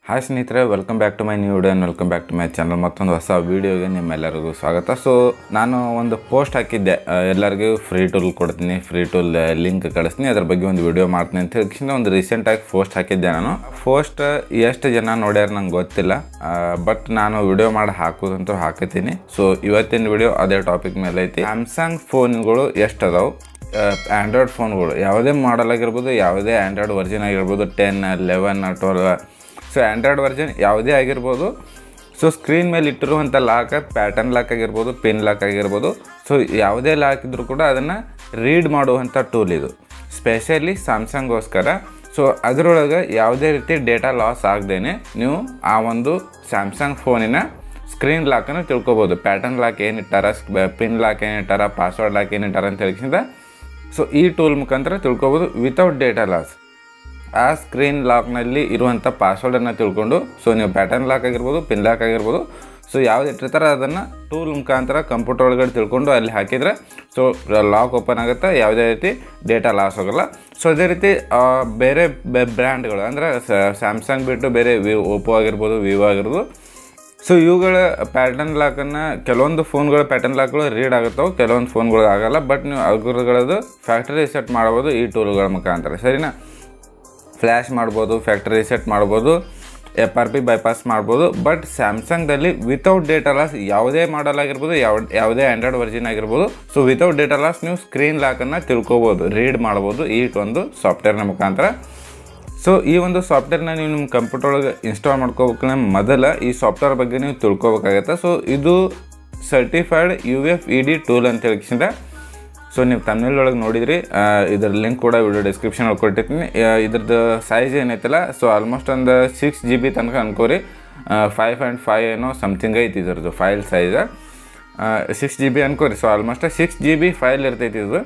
hi ಸ್ನೇಹಿತರೆ welcome back to my new video welcome back to my channel ಮತ್ತೊಂದು ಹೊಸ ವೀಡಿಯೋಗೆ ನಿಮ್ಮೆಲ್ಲರಿಗೂ ಸ್ವಾಗತ ಸೊ ನಾನು ಒಂದು ಪೋಸ್ಟ್ ಹಾಕಿದ್ದೆ ಆ, ಎಲ್ಲರಿಗೂ ಫ್ರೀ ಟೂಲ್ ಕೊಡ್ತೀನಿ ಫ್ರೀ ಟೂಲ್ ಲಿಂಕ್ ಕಳಿಸ್ತೀನಿ ಅದ್ರ ಬಗ್ಗೆ ಒಂದು ವಿಡಿಯೋ ಮಾಡ್ತೀನಿ ಅಂತ ಹೇಳಿ ಒಂದು ರೀಸೆಂಟಾಗಿ ಪೋಸ್ಟ್ ಹಾಕಿದ್ದೆ ನಾನು ಪೋಸ್ಟ್ ಎಷ್ಟು ಜನ ನೋಡ್ಯಾರ ನಂಗೆ ಗೊತ್ತಿಲ್ಲ ಬಟ್ ನಾನು ವಿಡಿಯೋ ಮಾಡಿ ಹಾಕೋದಂತೂ ಹಾಕತೀನಿ ಸೊ ಇವತ್ತಿನ ವಿಡಿಯೋ ಅದೇ ಟಾಪಿಕ್ ಮೇಲೆ ಐತಿ ಸ್ಯಾಮ್ಸಂಗ್ ಫೋನ್ಗಳು ಎಷ್ಟು ಅದಾವೆ ಆ್ಯಂಡ್ರಾಯ್ಡ್ ಫೋನ್ಗಳು ಯಾವುದೇ ಮಾಡೆಲ್ ಆಗಿರ್ಬೋದು ಯಾವುದೇ ಆ್ಯಂಡ್ರಾಯ್ಡ್ ವರ್ಜಿನ್ ಆಗಿರ್ಬೋದು ten eleven twelve so Android version ಯಾವುದೇ ಆಗಿರ್ಬೋದು ಸೊ ಸ್ಕ್ರೀನ್ ಮೇಲೆ ಇಟ್ಟಿರುವಂಥ ಲಾಕ್ ಪ್ಯಾಟರ್ನ್ ಲಾಕ್ ಆಗಿರ್ಬೋದು ಪಿನ್ ಲಾಕ್ ಆಗಿರ್ಬೋದು ಸೊ ಯಾವುದೇ ಲಾಕ್ ಇದ್ರೂ ಕೂಡ ಅದನ್ನು ರೀಡ್ ಮಾಡುವಂಥ ಟೂಲ್ ಇದು ಸ್ಪೆಷಲಿ ಸ್ಯಾಮ್ಸಂಗೋಸ್ಕರ ಸೊ ಅದರೊಳಗೆ ಯಾವುದೇ ರೀತಿ ಡೇಟಾ ಲಾಸ್ ಆಗದೇನೆ ನೀವು ಆ ಒಂದು ಸ್ಯಾಮ್ಸಂಗ್ ಫೋನಿನ ಸ್ಕ್ರೀನ್ ಲಾಕನ್ನು ತಿಳ್ಕೊಬೋದು ಪ್ಯಾಟರ್ನ್ ಲಾಕ್ ಏನು ಇಟ್ಟಾರ ಪಿನ್ ಲಾಕ್ ಏನು ಇಟ್ಟಾರ ಪಾಸ್ವರ್ಡ್ ಲಾಕ್ ಏನು ಇಟ್ಟಾರ ಅಂತ ಹೇಳಿಸಿಂದ ಸೊ ಈ ಟೂಲ್ ಮುಖಾಂತರ ತಿಳ್ಕೊಬೋದು ವಿತೌಟ್ ಡೇಟಾ ಲಾಸ್ ಆ ಸ್ಕ್ರೀನ್ ಲಾಕ್ನಲ್ಲಿ ಇರುವಂಥ ಪಾಸ್ವರ್ಡನ್ನು ತಿಳ್ಕೊಂಡು ಸೊ ನೀವು ಪ್ಯಾಟರ್ನ್ ಲಾಕ್ ಆಗಿರ್ಬೋದು ಪಿನ್ ಲಾಕ್ ಆಗಿರ್ಬೋದು ಸೊ ಯಾವ್ದು ಇಟ್ಟಿರ್ತಾರೆ ಅದನ್ನು ಟೂಲ್ ಮುಖಾಂತರ ಕಂಪ್ಯೂಟರ್ ಒಳಗಡೆ ತಿಳ್ಕೊಂಡು ಅಲ್ಲಿ ಹಾಕಿದರೆ ಸೊ ಲಾಕ್ ಓಪನ್ ಆಗುತ್ತೆ ಯಾವುದೇ ರೀತಿ ಡೇಟಾ ಲಾಸ್ ಆಗೋಲ್ಲ ಸೊ ಅದೇ ರೀತಿ ಆ, ಬೇರೆ ಬ್ರ್ಯಾಂಡ್ಗಳು ಅಂದರೆ ಸ್ಯಾಮ್ಸಂಗ್ ಬಿಟ್ಟು ಬೇರೆ ವಿ ಓಪೋ ಆಗಿರ್ಬೋದು ವಿವೋ ಆಗಿರ್ಬೋದು ಸೊ ಇವುಗಳ ಪ್ಯಾಟರ್ನ್ ಲಾಕನ್ನು ಕೆಲವೊಂದು ಫೋನ್ಗಳ ಪ್ಯಾಟರ್ನ್ ಲಾಕ್ಗಳು ರೀಡ್ ಆಗುತ್ತವೆ ಕೆಲವೊಂದು ಫೋನ್ಗಳು ಆಗಲ್ಲ ಬಟ್ ನೀವು ಅವುಗಳದ್ದು ಫ್ಯಾಕ್ಟರಿ ಸೆಟ್ ಮಾಡ್ಬೋದು ಈ ಟೂಲ್ಗಳ ಮುಖಾಂತರ ಸರಿನಾ ಫ್ಲ್ಯಾಶ್ ಮಾಡ್ಬೋದು ಫ್ಯಾಕ್ಟರಿ ಸೆಟ್ ಮಾಡ್ಬೋದು ಎಫ್ ಆರ್ ಪಿ ಬೈಪಾಸ್ ಮಾಡ್ಬೋದು ಬಟ್ ಸ್ಯಾಮ್ಸಂಗ್ದಲ್ಲಿ ವಿತೌಟ್ ಡೇಟಾ ಲಾಸ್ ಯಾವುದೇ ಮಾಡಲ್ ಆಗಿರ್ಬೋದು ಯಾವ ಯಾವುದೇ ಆ್ಯಂಡ್ರಾಯ್ಡ್ ವರ್ಜಿನ್ ಆಗಿರ್ಬೋದು ಸೊ ವಿತೌಟ್ ಡೇಟಾ ಲಾಸ್ ನೀವು ಸ್ಕ್ರೀನ್ ಲಾಕನ್ನು ತಿಳ್ಕೊಬೋದು ರೀಡ್ ಮಾಡ್ಬೋದು ಈ ಒಂದು ಸಾಫ್ಟ್ವೇರ್ನ ಮುಖಾಂತರ ಸೊ ಈ ಒಂದು ಸಾಫ್ಟ್ವೇರ್ನ ನೀವು ನಿಮ್ಮ ಕಂಪ್ಯೂಟರ್ ಒಳಗೆ ಇನ್ಸ್ಟಾಲ್ ಮಾಡ್ಕೋಬೇಕಂದ್ರೆ ಮೊದಲ ಈ ಸಾಫ್ಟ್ವೇರ್ ಬಗ್ಗೆ ನೀವು ತಿಳ್ಕೊಬೇಕಾಗತ್ತೆ ಸೊ ಇದು certified U F E D tool ಅಂತ ಹೇಳಿಸಿಂದ ಸೊ ನೀವು ತಮಿಳ್ ಒಳಗೆ ನೋಡಿದ್ರಿ ಆ, ಇದ್ರ ಲಿಂಕ್ ಕೂಡ ವಿಡಿಯೋ ಡಿಸ್ಕ್ರಿಪ್ಷನ್ ಒಳಗೆ ಕೊಟ್ಟಿರ್ತೀನಿ ಆ, ಇದ್ರದ್ದು ಸೈಜ್ ಏನೈತಲ್ಲ ಸೊ ಆಲ್ಮೋಸ್ಟ್ ಒಂದು ಸಿಕ್ಸ್ ಜಿ ಬಿ ತನಕ ಅನ್ಕೋರಿ ಫೈವ್ ಪಾಯಿಂಟ್ ಫೈವ್ ಏನೋ ಸಮಥಿಂಗ್ ಐತಿ ಇದ್ರದ್ದು file size six G B ಅನ್ಕೋರಿ so almost six G B file ಇರ್ತೈತಿ ಇದು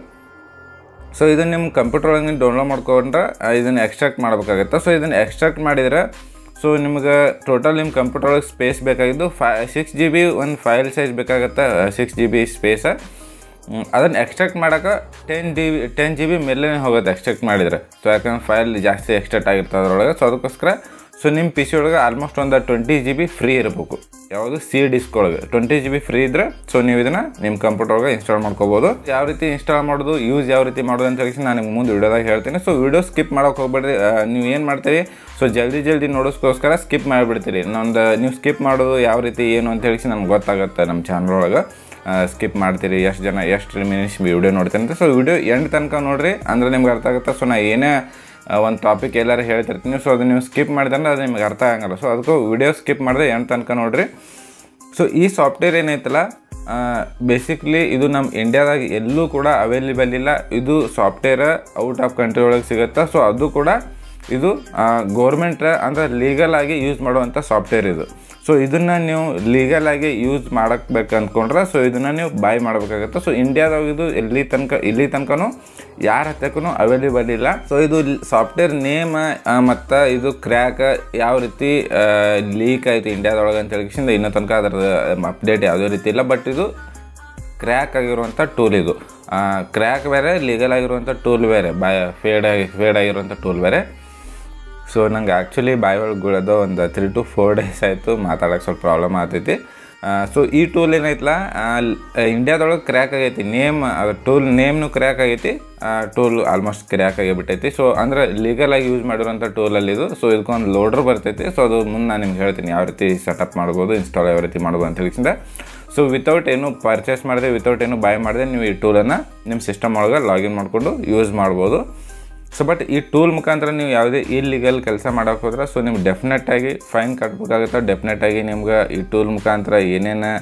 ಸೊ ಇದನ್ನು ನಿಮ್ಮ ಕಂಪ್ಯೂಟರ್ ಒಳಗೆ ಡೌನ್ಲೋಡ್ ಮಾಡ್ಕೊಂಡ್ರೆ ಇದನ್ನು ಎಕ್ಸ್ಟ್ರಾಕ್ಟ್ ಮಾಡಬೇಕಾಗತ್ತೆ ಸೊ ಇದನ್ನು ಎಕ್ಸ್ಟ್ರಾಕ್ಟ್ ಮಾಡಿದರೆ ಸೊ ನಿಮ್ಗೆ ಟೋಟಲ್ ನಿಮ್ಮ ಕಂಪ್ಯೂಟರ್ ಒಳಗೆ ಸ್ಪೇಸ್ ಬೇಕಾಗಿದ್ದು ಫೈ ಸಿಕ್ಸ್ ಜಿ ಬಿ ಒಂದು ಫೈಲ್ ಸೈಜ್ ಬೇಕಾಗತ್ತೆ ಸಿಕ್ಸ್ ಜಿ ಬಿ ಸ್ಪೇಸ ಅದನ್ನು ಎಕ್ಸ್ಟ್ರಾಕ್ಟ್ ಮಾಡೋಕೆ ten G B ten G B ಮೇಲೆ ಹೋಗುತ್ತೆ ಎಕ್ಸ್ಟ್ರಾಕ್ಟ್ ಮಾಡಿದರೆ ಸೊ ಯಾಕಂದ್ರೆ ಫೈಲ್ ಜಾಸ್ತಿ ಎಕ್ಸ್ಟ್ರಾಕ್ಟ್ ಆಗಿರ್ತದೆ ಅದರೊಳಗೆ ಸೊ ಅದಕ್ಕೋಸ್ಕರ ಸೊ ನಿಮ್ಮ ಪಿ ಸಿ ಒಳಗೆ ಆಲ್ಮೋಸ್ಟ್ ಒಂದು ಟ್ವೆಂಟಿ ಜಿ ಬಿ ಫ್ರೀ ಇರಬೇಕು ಯಾವುದು ಸಿ ಡಿಸ್ಕ್ ಒಳಗೆ ಟ್ವೆಂಟಿ ಜಿ ಬಿ ಫ್ರೀ ಇದ್ದರೆ ಸೊ ನೀವು ಇದನ್ನು ನಿಮ್ಮ ಕಂಪ್ಯೂಟರ್ ಒಳಗೆ ಇನ್ಸ್ಟಾಲ್ ಮಾಡ್ಕೋಬೋದು ಯಾವ ರೀತಿ ಇನ್ಸ್ಟಾಲ್ ಮಾಡೋದು ಯೂಸ್ ಯಾವ ರೀತಿ ಮಾಡೋದು ಅಂತ ಹೇಳಿ ನಾನು ನಿಮ್ಗೆ ಮುಂದೆ ವಿಡಿಯೋದಾಗ ಹೇಳ್ತೀನಿ ಸೊ ವಿಡಿಯೋ ಸ್ಕಿಪ್ ಮಾಡೋಕೆ ಹೋಗ್ಬೇಡ್ರಿ ಆ, ನೀವು ಏನು ಮಾಡ್ತೀರಿ ಸೊ ಜಲ್ದಿ ಜಲ್ದಿ ನೋಡೋಸ್ಕೋಸ್ಕರ ಸ್ಕಿಪ್ ಮಾಡಿಬಿಡ್ತೀರಿ ನಂದು ನೀವು ಸ್ಕಿಪ್ ಮಾಡೋದು ಯಾವ ರೀತಿ ಏನು ಅಂತ ಹೇಳಿ ನಮ್ಗೆ ಗೊತ್ತಾಗುತ್ತೆ ನಮ್ಮ ಚಾನಲ್ ಒಳಗೆ ಸ್ಕಿಪ್ ಮಾಡ್ತೀರಿ ಎಷ್ಟು ಜನ ಎಷ್ಟು ಮಿನಿಟ್ಸ್ ವಿಡಿಯೋ ನೋಡ್ತೀನಿ ಅಂತ ಸೊ ವಿಡಿಯೋ ಎಂಡ್ ತನಕ ನೋಡ್ರಿ ಅಂದ್ರೆ ನಿಮ್ಗೆ ಅರ್ಥ ಆಗುತ್ತೆ ಸೊ ನಾ ಏನೇ ಒಂದು ಟಾಪಿಕ್ ಎಲ್ಲಾರು ಹೇಳ್ತಿರ್ತೀನಿ ಸೊ ಅದು ನೀವು ಸ್ಕಿಪ್ ಮಾಡಿದ್ರೆ ಅದು ನಿಮ್ಗೆ ಅರ್ಥ ಆಗಲ್ಲ ಸೊ ಅದಕ್ಕೂ ವಿಡಿಯೋ ಸ್ಕಿಪ್ ಮಾಡಿದ್ರೆ ಎಂಡ್ ತನಕ ನೋಡ್ರಿ ಸೊ ಈ ಸಾಫ್ಟ್ವೇರ್ ಏನೈತಲ್ಲ ಬೇಸಿಕ್ಲಿ ಇದು ನಮ್ಮ ಇಂಡಿಯಾದಾಗ ಎಲ್ಲೂ ಕೂಡ ಅವೈಲೇಬಲ್ ಇಲ್ಲ ಇದು ಸಾಫ್ಟ್ವೇರ್ ಔಟ್ ಆಫ್ ಕಂಟ್ರಿ ಒಳಗೆ ಸಿಗುತ್ತೆ ಸೊ ಅದು ಕೂಡ ಇದು ಗೌರ್ಮೆಂಟ್ ಅಂದರೆ ಲೀಗಲ್ ಆಗಿ ಯೂಸ್ ಮಾಡುವಂಥ ಸಾಫ್ಟ್ವೇರ್ ಇದು ಸೊ ಇದನ್ನು ನೀವು ಲೀಗಲ್ ಆಗಿ ಯೂಸ್ ಮಾಡಕ್ಕೆ ಅಂದ್ಕೊಂಡ್ರೆ ಸೊ ಇದನ್ನು ನೀವು ಬಾಯ್ ಮಾಡಬೇಕಾಗತ್ತೆ ಸೊ ಇಂಡಿಯಾದಾಗ ಇದು ಇಲ್ಲಿ ತನಕ ಇಲ್ಲಿ ತನಕನೂ ಯಾರ ಹತ್ತಕ್ಕೂ ಅವೈಲೇಬಲ್ ಇಲ್ಲ ಸೊ ಇದು ಸಾಫ್ಟ್ವೇರ್ ನೇಮ್ ಮತ್ತು ಇದು ಕ್ರ್ಯಾಕ್ ಯಾವ ರೀತಿ ಲೀಕ್ ಆಯಿತು ಇಂಡಿಯಾದೊಳಗೆ ಅಂತ ಹೇಳಿಕಿಂದ ಇನ್ನೂ ತನಕ ಅದರ ಅಪ್ಡೇಟ್ ಯಾವುದೇ ರೀತಿ ಇಲ್ಲ ಬಟ್ ಇದು ಕ್ರ್ಯಾಕ್ ಆಗಿರುವಂಥ ಟೂಲ್ ಇದು ಕ್ರ್ಯಾಕ್ ಬೇರೆ ಲೀಗಲ್ ಆಗಿರುವಂಥ ಟೂಲ್ ಬೇರೆ ಬಾಯ್ ಫೇಡ್ ಆಗಿ ಫೇಡ್ ಆಗಿರುವಂಥ ಟೂಲ್ ಬೇರೆ ಸೊ ನಂಗೆ ಆ್ಯಕ್ಚುಲಿ ಬಾಯಿ ಒಳಗೆ ಗುಳೋದು ಒಂದು ತ್ರೀ ಟು ಫೋರ್ ಡೇಸ್ ಆಯಿತು ಮಾತಾಡೋಕೆ ಸ್ವಲ್ಪ ಪ್ರಾಬ್ಲಮ್ ಆಗ್ತೈತಿ ಸೊ ಈ ಟೂಲ್ ಏನೈತಲ್ಲ ಇಂಡಿಯಾದೊಳಗೆ ಕ್ರ್ಯಾಕ್ ಆಗೈತಿ ನೇಮ್ ಅದು ಟೂಲ್ ನೇಮ್ನು ಕ್ರ್ಯಾಕ್ ಆಗೈತಿ ಟೂಲ್ ಆಲ್ಮೋಸ್ಟ್ ಕ್ರ್ಯಾಕ್ ಆಗಿಬಿಟ್ಟೈತಿ ಸೊ ಅಂದ್ರೆ ಲೀಗಲ್ ಆಗಿ ಯೂಸ್ ಮಾಡಿರೋಂಥ ಟೂಲಲ್ಲಿ ಇದು ಸೊ ಇದಕ್ಕೊಂದು ಲೋಡ್ರ್ ಬರ್ತೈತಿ ಸೊ ಅದು ಮುಂದೆ ನಾನು ನಿಮ್ಗೆ ಹೇಳ್ತೀನಿ ಯಾವ ರೀತಿ ಸೆಟಪ್ ಮಾಡ್ಬೋದು ಇನ್ಸ್ಟಾಲ್ ಯಾವ ರೀತಿ ಮಾಡ್ಬೋದು ಅಂತ ಹೇಳಿಸಿಂದ ಸೊ ವಿತೌಟ್ ಏನು ಪರ್ಚೇಸ್ ಮಾಡಿದೆ ವಿತೌಟ್ ಏನು ಬೈ ಮಾಡಿದೆ ನೀವು ಈ ಟೂಲನ್ನು ನಿಮ್ಮ ಸಿಸ್ಟಮ್ ಒಳಗೆ ಲಾಗಿನ್ ಮಾಡಿಕೊಂಡು ಯೂಸ್ ಮಾಡ್ಬೋದು ಸೊ ಬಟ್ ಈ ಟೂಲ್ ಮುಖಾಂತರ ನೀವು ಯಾವುದೇ ಇಲ್ಲಿಗಲ್ ಕೆಲಸ ಮಾಡೋಕೆ ಹೋದ್ರೆ ಸೊ ನಿಮ್ಗೆ ಡೆಫಿನೆಟ್ಟಾಗಿ ಫೈನ್ ಕಟ್ಬೇಕಾಗುತ್ತೆ ಡೆಫಿನೆಟ್ಟಾಗಿ ನಿಮ್ಗೆ ಈ ಟೂಲ್ ಮುಖಾಂತರ ಏನೇನು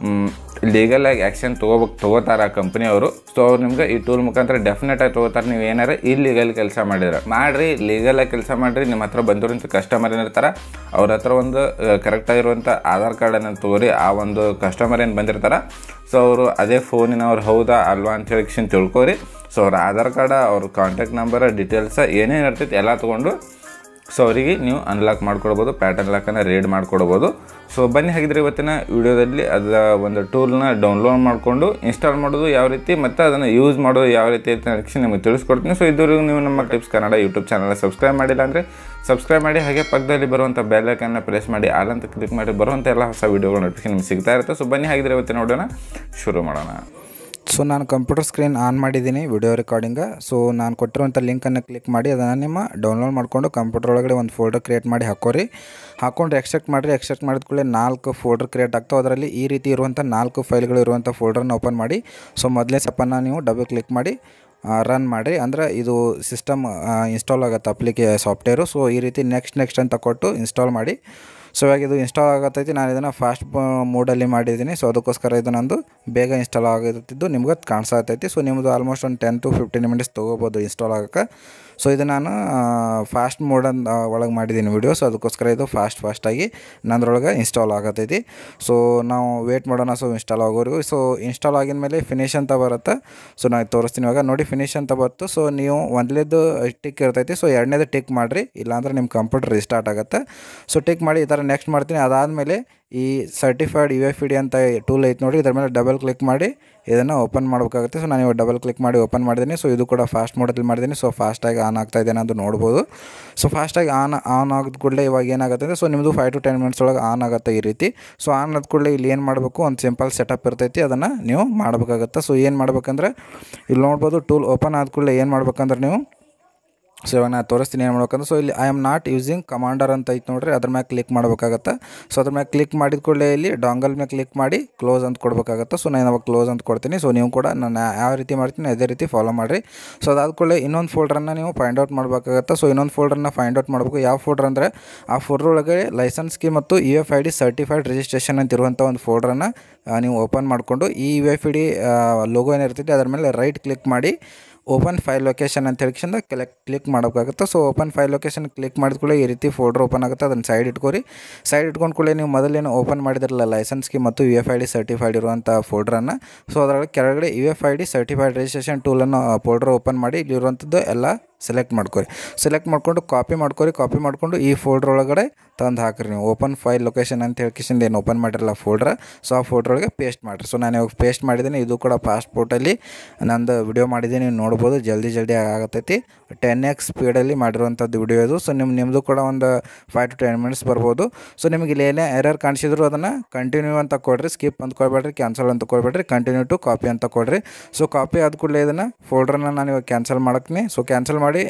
ಲೀಗಲಾಗಿ ಆ್ಯಕ್ಷನ್ ತೊಗೋಬೇಕು ತೊಗೋತಾರೆ ಆ ಕಂಪ್ನಿಯವರು ಸೊ ಅವ್ರು ನಿಮ್ಗೆ ಈ ಟೂಲ್ ಮುಖಾಂತರ ಡೆಫಿನೆಟಾಗಿ ತೊಗೋತಾರೆ ನೀವು ಏನಾರ ಇಲ್ಲಿಗಲ್ ಕೆಲಸ ಮಾಡಿದ್ರೆ ಮಾಡಿರಿ ಲೀಗಲಾಗಿ ಕೆಲಸ ಮಾಡಿರಿ ನಿಮ್ಮ ಹತ್ರ ಬಂದಿರೋಂಥ ಕಸ್ಟಮರ್ ಏನಿರ್ತಾರೆ ಅವ್ರ ಹತ್ರ ಒಂದು ಕರೆಕ್ಟಾಗಿರುವಂಥ ಆಧಾರ್ ಕಾರ್ಡನ್ನು ತೊಗೊರಿ ಆ ಒಂದು ಕಸ್ಟಮರ್ ಏನು ಬಂದಿರ್ತಾರೆ ಸೊ ಅವರು ಅದೇ ಫೋನಿನವ್ರು ಹೌದಾ ಅಲ್ವಾ ಅಂತ ಹೇಳಿ ತಿಳ್ಕೊರಿ ಸೊ ಅವ್ರ ಆಧಾರ್ ಕಾರ್ಡ ಅವ್ರ ಕಾಂಟ್ಯಾಕ್ಟ್ ನಂಬರ್ ಡೀಟೇಲ್ಸ ಏನೇನು ಇರ್ತೈತೆ ಎಲ್ಲ ತೊಗೊಂಡು ಸೊ ಅವರಿಗೆ ನೀವು ಅನ್ಲಾಕ್ ಮಾಡ್ಕೊಡ್ಬೋದು ಪ್ಯಾಟರ್ನ್ ಲಾಕನ್ನು ರೀಡ್ ಮಾಡ್ಕೊಡ್ಬೋದು ಸೊ ಬನ್ನಿ ಹಾಗಿದ್ರೆ ಇವತ್ತಿನ ವಿಡಿಯೋದಲ್ಲಿ ಅದರ ಒಂದು ಟೂಲ್ನ ಡೌನ್ಲೋಡ್ ಮಾಡಿಕೊಂಡು ಇನ್ಸ್ಟಾಲ್ ಮಾಡೋದು ಯಾವ ರೀತಿ ಮತ್ತು ಅದನ್ನು ಯೂಸ್ ಮಾಡೋದು ಯಾವ ರೀತಿ ಅಂತ ನೆಕ್ಸ್ಟ್ ನಿಮಗೆ ತಿಳಿಸ್ಕೊಡ್ತೀನಿ ಸೊ ಇದುವರೆಗೂ ನೀವು ನಮ್ಮ tips Kannada YouTube channel subscribe ಮಾಡಿಲ್ಲ ಅಂದರೆ ಸಬ್ಸ್ಕ್ರೈಬ್ ಮಾಡಿ ಹಾಗೆ ಪಕ್ಕದಲ್ಲಿ ಬರುವಂಥ ಬೆಲ್ಲೈಕನ್ನ ಪ್ರೆಸ್ ಮಾಡಿ ಆಲ್ ಅಂತ ಕ್ಲಿಕ್ ಮಾಡಿ ಬರುವಂಥ ಎಲ್ಲ ಹೊಸ ವೀಡಿಯೋಗಳು ನೋಟಿಫಿಕೇಶನ್ ನಿಮ್ಗೆ ಸಿಗ್ತಾ ಇರುತ್ತೆ ಸೊ ಬನ್ನಿ ಹಾಗಿದ್ರೆ ಇವತ್ತಿನ ನೋಡೋಣ ಶುರು ಮಾಡೋಣ ಸೊ ನಾನು ಕಂಪ್ಯೂಟರ್ ಸ್ಕ್ರೀನ್ ಆನ್ ಮಾಡಿದ್ದೀನಿ ವಿಡಿಯೋ ರೆಕಾರ್ಡಿಂಗ ಸೊ ನಾನು ಕೊಟ್ಟಿರುವಂಥ ಲಿಂಕನ್ನು ಕ್ಲಿಕ್ ಮಾಡಿ ಅದನ್ನು ನಿಮ್ಮ ಡೌನ್ಲೋಡ್ ಮಾಡಿಕೊಂಡು ಕಂಪ್ಯೂಟರ್ ಒಳಗಡೆ ಒಂದು ಫೋಲ್ಡರ್ ಕ್ರಿಯೇಟ್ ಮಾಡಿ ಹಾಕೋರಿ ಹಾಕೊಂಡು ಎಕ್ಸ್ಟ್ರಾಕ್ಟ್ ಮಾಡಿರಿ ಎಕ್ಸ್ಟ್ರಾಕ್ಟ್ ಮಾಡಿದ ಕೂಡಲೇ ನಾಲ್ಕು ಫೋಲ್ಡರ್ ಕ್ರಿಯೇಟ್ ಆಗ್ತಾವೆ ಅದರಲ್ಲಿ ಈ ರೀತಿ ಇರುವಂಥ ನಾಲ್ಕು ಫೈಲ್ಗಳು ಇರುವಂಥ ಫೋಲ್ಡರ್ನ ಓಪನ್ ಮಾಡಿ ಸೊ ಮೊದಲೇ ಸಪ್ಪನ್ನು ನೀವು ಡಬಲ್ ಕ್ಲಿಕ್ ಮಾಡಿ ರನ್ ಮಾಡಿರಿ ಅಂದರೆ ಇದು ಸಿಸ್ಟಮ್ ಇನ್ಸ್ಟಾಲ್ ಆಗುತ್ತೆ ಅಪ್ಲಿಕೆ ಸಾಫ್ಟ್ವೇರು ಸೊ ಈ ರೀತಿ ನೆಕ್ಸ್ಟ್ ನೆಕ್ಸ್ಟ್ ಅಂತ ಕೊಟ್ಟು ಇನ್ಸ್ಟಾಲ್ ಮಾಡಿ ಸೊ ಇವಾಗ ಇದು ಇನ್ಸ್ಟಾಲ್ ಆಗತ್ತೈತಿ ನಾನು ಇದನ್ನು ಫಾಸ್ಟ್ ಮೋಡಲ್ಲಿ ಮಾಡಿದ್ದೀನಿ ಸೊ ಅದಕ್ಕೋಸ್ಕರ ಇದು ನಂದು ಬೇಗ ಇನ್ಸ್ಟಾಲ್ ಆಗಿರ್ತಿದ್ದು ನಿಮ್ಗೆ ಕಾಣಿಸತ್ತೈತಿ ಸೊ ನಿಮ್ಮದು ಆಲ್ಮೋಸ್ಟ್ ಒಂದು ಟೆನ್ ಟು ಫಿಫ್ಟೀನ್ ಮಿನಿಟ್ಸ್ ತೊಗೋಬೋದು ಇನ್ಸ್ಟಾಲ್ ಆಗೋಕ್ಕೆ ಸೊ ಇದು ನಾನು ಫಾಸ್ಟ್ ಮೋಡನ್ ಒಳಗೆ ಮಾಡಿದ್ದೀನಿ ವಿಡಿಯೋ ಸೊ ಅದಕ್ಕೋಸ್ಕರ ಇದು ಫಾಸ್ಟ್ ಫಾಸ್ಟಾಗಿ ನಂದ್ರೊಳಗೆ ಇನ್ಸ್ಟಾಲ್ ಆಗತ್ತೈತಿ ಸೊ ನಾವು ವೇಟ್ ಮಾಡೋಣ ಸೊ ಇನ್ಸ್ಟಾಲ್ ಆಗೋರಿಗೂ ಸೊ ಇನ್ಸ್ಟಾಲ್ ಆಗಿದ ಮೇಲೆ ಫಿನಿಶ್ ಅಂತ ಬರುತ್ತೆ ಸೊ ನಾನು ತೋರಿಸ್ತೀನಿ ಇವಾಗ ನೋಡಿ ಫಿನಿಶ್ ಅಂತ ಬಂತು ಸೊ ನೀವು ಒಂದನೇದು ಟಿಕ್ ಇರ್ತೈತಿ ಸೊ ಎರಡನೇದು ಟಿಕ್ ಮಾಡಿರಿ ಇಲ್ಲಾಂದ್ರೆ ನಿಮ್ಮ ಕಂಪ್ಯೂಟರ್ ರಿಸ್ಟಾರ್ಟ್ ಆಗುತ್ತೆ ಸೊ ಟಿಕ್ ಮಾಡಿ ಈ ಥರ ನೆಕ್ಸ್ಟ್ ಮಾಡ್ತೀನಿ ಅದಾದಮೇಲೆ ಈ certified U F E D ಅಂತ ಟೂಲ್ ಐತೆ ನೋಡಿ ಇದ್ರ ಮೇಲೆ ಡಬಲ್ ಕ್ಲಿಕ್ ಮಾಡಿ ಇದನ್ನು ಓಪನ್ ಮಾಡಬೇಕಾಗುತ್ತೆ ಸೊ ನಾನು ಇವಾಗ ಡಬಲ್ ಕ್ಲಿಕ್ ಮಾಡಿ ಓಪನ್ ಮಾಡಿದ್ದೀನಿ ಸೊ ಇದು ಕೂಡ ಫಾಸ್ಟ್ ಮೋಡಲ್ಲಿ ಮಾಡಿದ್ದೀನಿ ಸೊ ಫಾಸ್ಟಾಗಿ ಆನ್ ಆಗ್ತಾ ಇದೆ ಅನ್ನೋದು ನೋಡ್ಬೋದು ಸೊ ಫಾಸ್ಟಾಗಿ ಆನ್ ಆನ್ ಆಗಿದ ಕೂಡಲೇ ಇವಾಗ ಏನಾಗುತ್ತೆ ಅಂದರೆ ಸೊ ನಿಮ್ಮದು ಫೈವ್ ಟು ಟೆನ್ ಮಿನಿಟ್ಸ್ ಒಳಗೆ ಆನ್ ಆಗುತ್ತೆ ಈ ರೀತಿ ಸೊ ಆನ್ ಆದ ಕೂಡಲೇ ಇಲ್ಲಿ ಏನು ಮಾಡಬೇಕು ಒಂದು ಸಿಂಪಲ್ ಸೆಟಪ್ ಇರ್ತೈತಿ ಅದನ್ನು ನೀವು ಮಾಡಬೇಕಾಗುತ್ತೆ ಸೊ ಏನು ಮಾಡ್ಬೇಕಂದ್ರೆ ಇಲ್ಲಿ ನೋಡ್ಬೋದು ಟೂಲ್ ಓಪನ್ ಆದ ಕೂಡಲೇ ಏನು ಮಾಡ್ಬೇಕಂದ್ರೆ ನೀವು ಸೊ ಇವಾಗ ನಾನು ತೋರಿಸ್ತೀನಿ ಏನು ಮಾಡ್ಬೇಕಂದ್ರೆ ಸೊ ಇಲ್ಲಿ I am not using commander ಅಂತ ಐತೆ ನೋಡ್ರಿ ಅದ್ರ ಮ್ಯಾಗೆ ಕ್ಲಿಕ್ ಮಾಡಬೇಕಾಗತ್ತೆ ಸೊ ಅದ್ರ ಮ್ಯಾಗೆ ಕ್ಲಿಕ್ ಮಾಡಿದ ಕೂಡಲೇ ಇಲ್ಲಿ ಡಾಂಗಲ್ ಮ್ಯಾಗೆ ಕ್ಲಿಕ್ ಮಾಡಿ ಕ್ಲೋಸ್ ಅಂತ ಕೊಡಬೇಕಾಗತ್ತೆ ಸೊ ನಾನು ಅವಾಗ ಕ್ಲೋಸ್ ಅಂತ ಕೊಡ್ತೀನಿ ಸೊ ನೀವು ಕೂಡ ನಾನು ಯಾವ ರೀತಿ ಮಾಡ್ತೀನಿ ಅದೇ ರೀತಿ ಫಾಲೋ ಮಾಡಿರಿ ಸೊ ಅದಾದ ಕೂಡಲೇ ಇನ್ನೊಂದು ಫೋಲ್ಡ್ರನ್ನು ನೀವು ಫೈಂಡ್ ಔಟ್ ಮಾಡಬೇಕಾಗತ್ತೆ ಸೊ ಇನ್ನೊಂದು ಫೋಲ್ಡ್ರನ್ನ ಫೈಂಡ್ ಔಟ್ ಮಾಡಬೇಕು ಯಾವ ಫೋಲ್ಡರ್ ಅಂದರೆ ಆ ಫೋಲ್ಡರ್ ಒಳಗೆ ಲೈಸೆನ್ಸ್ಗೆ ಮತ್ತು U F I D certified registration ಅಂತ ಇರುವಂಥ ಒಂದು ಫೋಲ್ಡ್ರನ್ನು ನೀವು ಓಪನ್ ಮಾಡಿಕೊಂಡು ಈ U F I D logo ಏನಿರ್ತೈತೆ ಅದ್ರ ಮೇಲೆ ರೈಟ್ ಕ್ಲಿಕ್ ಮಾಡಿ ಓಪನ್ ಫೈಲ್ ಲೊಕೇಶನ್ ಅಂತ ಹೇಳ್ಕೊಂಡು ಕ್ಲಿಕ್ ಕ್ಲಿಕ್ ಮಾಡೋಕ್ಕಾಗುತ್ತೆ so open file location click ಮಾಡಿದ ಕೂಡಲೇ ಈ ರೀತಿ ಫೋಲ್ಡರ್ ಓಪನ್ ಆಗುತ್ತೆ ಅದನ್ನು ಸೈಡ್ ಇಟ್ಕೊರಿ ಸೈಡ್ ಇಟ್ಕೊಂಡು ಕೂಡಲೇ ನೀವು ಮೊದಲೇನು ಓಪನ್ ಮಾಡಿದಿರಲ್ಲ ಲೈಸೆನ್ಸ್ಗೆ ಮತ್ತು U F I D certified ಇರುವಂಥ ಫೋಲ್ಡ್ರನ್ನು ಸೊ ಅದರೊಳಗೆ ಕೆಳಗಡೆ U F I D certified registration ಟೂಲನ್ನು ಫೋಲ್ಡರ್ ಓಪನ್ ಮಾಡಿ ಇಲ್ಲಿರುವಂಥದ್ದು ಎಲ್ಲ ಸೆಲೆಕ್ಟ್ ಮಾಡ್ಕೊರಿ ಸೆಲೆಕ್ಟ್ ಮಾಡಿಕೊಂಡು ಕಾಪಿ ಮಾಡ್ಕೊರಿ ಕಾಪಿ ಮಾಡಿಕೊಂಡು ಈ ಫೋಲ್ಡ್ರ್ ಒಳಗಡೆ ತಂದು ಹಾಕ್ರಿ ನೀವು ಓಪನ್ ಫೈಲ್ ಲೊಕೇಶನ್ ಅಂತ ಹೇಳ್ಕಿಸಿಂದ ಏನು ಓಪನ್ ಮಾಡಿರಲ್ಲ ಫೋಲ್ಡ್ರ ಸೊ ಆ ಫೋಲ್ಡ್ರ್ ಒಳಗೆ ಪೇಸ್ಟ್ ಮಾಡಿರಿ ಸೊ ನಾನು ಇವಾಗ ಪೇಸ್ಟ್ ಮಾಡಿದ್ದೀನಿ ಇದು ಕೂಡ ಪಾಸ್ಪೋರ್ಟಲ್ಲಿ ನಂದು ವಿಡಿಯೋ ಮಾಡಿದ್ದೀನಿ ನೀವು ನೋಡ್ಬೋದು ಜಲ್ದಿ ಜಲ್ದಿ ಆಗತ್ತೈತಿ ಟೆನ್ ಎಕ್ಸ್ ಸ್ಪೀಡಲ್ಲಿ ಮಾಡಿರುವಂಥದ್ದು ವಿಡಿಯೋ ಇದು ಸೊ ನಿಮ್ಮ ನಿಮ್ಮದು ಕೂಡ ಒಂದು ಫೈವ್ ಟು ಟೆನ್ ಮಿನಿಟ್ಸ್ ಬರ್ಬೋದು ಸೊ ನಿಮಗೆ ಇಲ್ಲಿ ಏನೇ ಎರರ್ ಕಾಣಿಸಿದ್ರು ಅದನ್ನು ಕಂಟಿನ್ಯೂ ಅಂತ ಕೊಡ್ರಿ ಸ್ಕಿಪ್ ಅಂತ ಕೊಡಬೇಡ್ರಿ ಕ್ಯಾನ್ಸಲ್ ಅಂತ ಕೊಡಬೇಡ್ರಿ ಕಂಟಿನ್ಯೂ ಟು ಕಾಪಿ ಅಂತ ಕೊಡ್ರಿ ಸೊ ಕಾಪಿ ಆದ ಕೂಡಲೇ ಇದನ್ನು ಫೋಲ್ಡ್ರನ್ನ ನಾನು ಇವಾಗ ಕ್ಯಾನ್ಸಲ್ ಮಾಡಕ್ತೀನಿ ಸೊ ಕ್ಯಾನ್ಸಲ್ ಮಾಡಿ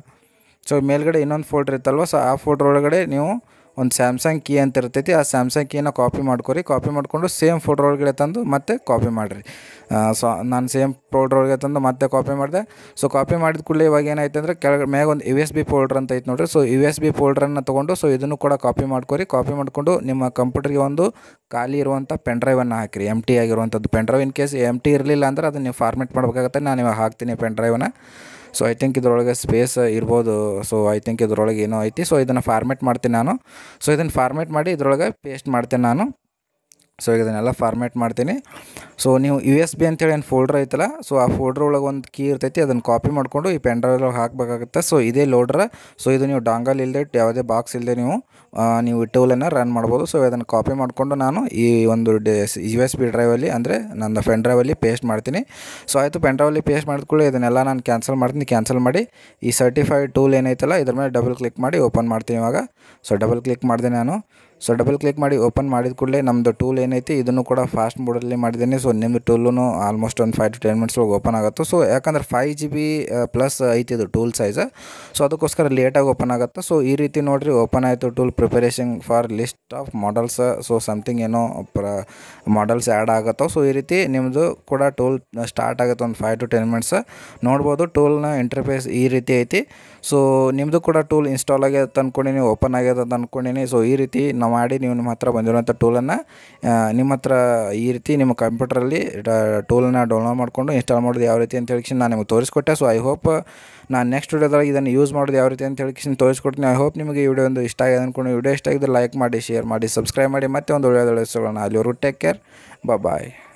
ಸೊ ಮೇಲ್ಗಡೆ ಇನ್ನೊಂದು ಫೋಲ್ಡ್ರ್ ಇತ್ತಲ್ವ ಸೊ ಆ ಫೋಲ್ಡ್ರ್ ಒಳಗಡೆ ನೀವು ಒಂದು ಸ್ಯಾಮ್ಸಂಗ್ ಕೀ ಅಂತ ಇರ್ತೈತಿ ಆ ಸ್ಯಾಮ್ಸಂಗ್ ಕೀನ ಕಾಪಿ ಮಾಡ್ಕೊರಿ ಕಾಪಿ ಮಾಡಿಕೊಂಡು ಸೇಮ್ ಫೋಲ್ಡ್ರ್ ಒಳಗಡೆ ತಂದು ಮತ್ತೆ ಕಾಪಿ ಮಾಡಿರಿ ಸೊ ನಾನು ಸೇಮ್ ಫೋಲ್ಡ್ರ್ ಒಳಗೆ ತಂದು ಮತ್ತೆ ಕಾಪಿ ಮಾಡಿದೆ ಸೊ ಕಾಪಿ ಮಾಡಿದ ಕೂಡಲೇ ಇವಾಗ ಏನಾಯ್ತು ಅಂದರೆ ಕೆಳಗಡೆ ಮ್ಯಾಗ ಒಂದು ಯು ಎಸ್ ಬಿ ಫೋಲ್ಡ್ರ್ ಅಂತ ಐತೆ ನೋಡಿರಿ ಸೊ ಯು ಎಸ್ ಬಿ ಫೋಲ್ಡ್ರನ್ನು ತೊಗೊಂಡು ಸೊ ಇದನ್ನು ಕೂಡ ಕಾಪಿ ಮಾಡ್ಕೊರಿ ಕಾಪಿ ಮಾಡಿಕೊಂಡು ನಿಮ್ಮ ಕಂಪ್ಯೂಟರ್ಗೆ ಒಂದು ಖಾಲಿ ಇರುವಂಥ ಪೆನ್ ಡ್ರೈವನ್ನು ಹಾಕಿರಿ ಎಮ್ ಟಿ ಆಗಿರುವಂಥದ್ದು pen drive in case empty ಇರಲಿಲ್ಲ ಅಂದ್ರೆ ಅದನ್ನು ನೀವು ಫಾರ್ಮೆಟ್ ಮಾಡಬೇಕಾಗತ್ತೆ ನಾನು ಇವಾಗ ಹಾಕ್ತೀನಿ ಪೆನ್ ಡ್ರೈವನ್ನ ಸೊ ಐ ಥಿಂಕ್ ಇದರೊಳಗೆ ಸ್ಪೇಸ್ ಇರ್ಬೋದು ಸೊ ಐ ಥಿಂಕ್ ಇದರೊಳಗೆ ಏನೋ ಐತಿ ಸೊ ಇದನ್ನು ಫಾರ್ಮೆಟ್ ಮಾಡ್ತೀನಿ ನಾನು ಸೊ ಇದನ್ನು ಫಾರ್ಮೆಟ್ ಮಾಡಿ ಇದರೊಳಗೆ ಪೇಸ್ಟ್ ಮಾಡ್ತೀನಿ ನಾನು ಸೊ ಈಗ ಇದನ್ನೆಲ್ಲ ಫಾರ್ಮೇಟ್ ಮಾಡ್ತೀನಿ ಸೊ ನೀವು ಯು ಎಸ್ ಬಿ ಅಂತೇಳಿ ಏನು ಫೋಲ್ಡ್ರ್ ಐತಲ್ಲ ಸೊ ಆ ಫೋಲ್ಡ್ರ್ ಒಳಗೆ ಒಂದು ಕೀ ಇರ್ತೈತಿ ಅದನ್ನು ಕಾಪಿ ಮಾಡಿಕೊಂಡು ಈ ಪೆನ್ ಡ್ರೈವ್ ಹಾಕಬೇಕಾಗುತ್ತೆ ಸೊ ಇದೇ ಲೋಡ್ರ ಸೊ ಇದು ನೀವು ಡಾಂಗಲ್ ಇಲ್ಲದೆ ಯಾವುದೇ ಬಾಕ್ಸ್ ಇಲ್ಲದೆ ನೀವು ನೀವು ಟೂಲನ್ನು ರನ್ ಮಾಡ್ಬೋದು ಸೊ ಅದನ್ನು ಕಾಪಿ ಮಾಡಿಕೊಂಡು ನಾನು ಈ ಒಂದು ಯು ಎಸ್ ಬಿ ಡ್ರೈವಲ್ಲಿ ಅಂದರೆ ನನ್ನ ಪೆನ್ ಡ್ರೈವಲ್ಲಿ ಪೇಸ್ಟ್ ಮಾಡ್ತೀನಿ ಸೊ ಆಯಿತು ಪೆನ್ ಡ್ರೈವಲ್ಲಿ ಪೇಸ್ಟ್ ಮಾಡಿದ್ಕೊಳ್ಳಿ ಇದನ್ನೆಲ್ಲ ನಾನು ಕ್ಯಾನ್ಸಲ್ ಮಾಡ್ತೀನಿ ಕ್ಯಾನ್ಸಲ್ ಮಾಡಿ ಈ ಸರ್ಟಿಫೈಡ್ ಟೂಲ್ ಏನೈತಲ್ಲ ಇದ್ರ ಮೇಲೆ ಡಬಲ್ ಕ್ಲಿಕ್ ಮಾಡಿ ಓಪನ್ ಮಾಡ್ತೀನಿ ಇವಾಗ ಸೊ ಡಬಲ್ ಕ್ಲಿಕ್ ಮಾಡಿದೆ ನಾನು ಸೊ ಡಬಲ್ ಕ್ಲಿಕ್ ಮಾಡಿ ಓಪನ್ ಮಾಡಿದ ಕೂಡಲೇ ನಮ್ಮದು ಟೂಲ್ ಏನೈತಿ ಇದನ್ನು ಕೂಡ ಫಾಸ್ಟ್ ಮೋಡಲ್ಲಿ ಮಾಡಿದ್ದೀನಿ ಸೊ ನಿಮ್ಮದು ಟೂಲು ಆಲ್ಮೋಸ್ಟ್ ಒಂದು ಫೈವ್ ಟು ಟೆನ್ ಮಿನಿಟ್ಸ್ ಒಳಗೆ ಓಪನ್ ಆಗುತ್ತೆ ಸೊ ಯಾಕಂದ್ರೆ ಫೈವ್ ಜಿ ಬಿ ಪ್ಲಸ್ ಐತಿ ಇದು ಟೂಲ್ ಸೈಜ್ ಸೊ ಅದಕ್ಕೋಸ್ಕರ ಲೇಟಾಗಿ ಓಪನ್ ಆಗುತ್ತೆ ಸೊ ಈ ರೀತಿ ನೋಡಿರಿ ಓಪನ್ ಆಯಿತು tool preparation for list of models so something ಏನೋ ಪ್ರ ಮಾಡಲ್ಸ್ ಆ್ಯಡ್ ಆಗುತ್ತೋ ಸೊ ಈ ರೀತಿ ನಿಮ್ಮದು ಕೂಡ ಟೂಲ್ ಸ್ಟಾರ್ಟ್ ಆಗುತ್ತೆ ಒಂದು ಫೈವ್ ಟು ಟೆನ್ ಮಿನಿಟ್ಸ್ ನೋಡ್ಬೋದು ಟೂಲ್ನ ಇಂಟರ್ಫೇಸ್ ಈ ರೀತಿ ಐತಿ ಸೊ ನಿಮ್ಮದು ಕೂಡ ಟೂಲ್ ಇನ್ಸ್ಟಾಲ್ ಆಗ್ಯದ ಅಂದ್ಕೊಂಡಿನಿ ಓಪನ್ ಆಗ್ಯದ ಅಂತ ಅಂದ್ಕೊಂಡಿನಿ ಸೊ ಈ ರೀತಿ ನಾವು ಮಾಡಿ ನೀವು ನಿಮ್ಮ ಹತ್ರ ಬಂದಿರುವಂಥ ಟೂಲನ್ನು ನಿಮ್ಮ ಹತ್ರ ಈ ರೀತಿ ನಿಮ್ಮ ಕಂಪ್ಯೂಟ್ರಲ್ಲಿ ಟೂಲನ್ನು ಡೌನ್ಲೋಡ್ ಮಾಡಿಕೊಂಡು ಇನ್ಸ್ಟಾಲ್ ಮಾಡೋದು ಯಾವ ರೀತಿ ಅಂತ ಹೇಳಿ ನಾನು ನಿಮಗೆ ತೋರಿಸ್ಕೊಟ್ಟೆ ಸೊ ಐ ಹೋಪ್ ನಾನು ನೆಕ್ಸ್ಟ್ ವಿಡಿಯೋದಾಗ ಇದನ್ನು ಯೂಸ್ ಮಾಡೋದು ಯಾವ ರೀತಿ ಅಂತ ಹೇಳಿ ತೋರಿಸ್ಕೊಡ್ತೀನಿ ಐ ಹೋಪ್ ನಿಮಗೆ ಈ ವಿಡಿಯೋ ಒಂದು ಇಷ್ಟ ಆಗಿದೆ ಅಂದ್ಕೊಂಡು ವಿಡಿಯೋ ಇಷ್ಟ ಆಗಿದ್ರೆ ಲೈಕ್ ಮಾಡಿ ಶೇರ್ ಮಾಡಿ ಸಬ್ಸ್ಕ್ರೈಬ್ ಮಾಡಿ ಮತ್ತೆ ಒಂದು ಒಳ್ಳೆಯ ಸಿಗೋಣ ಅಲ್ಲಿವರೆಗೂ ಟೇಕ್ ಕೇರ್ ಬಾಯ್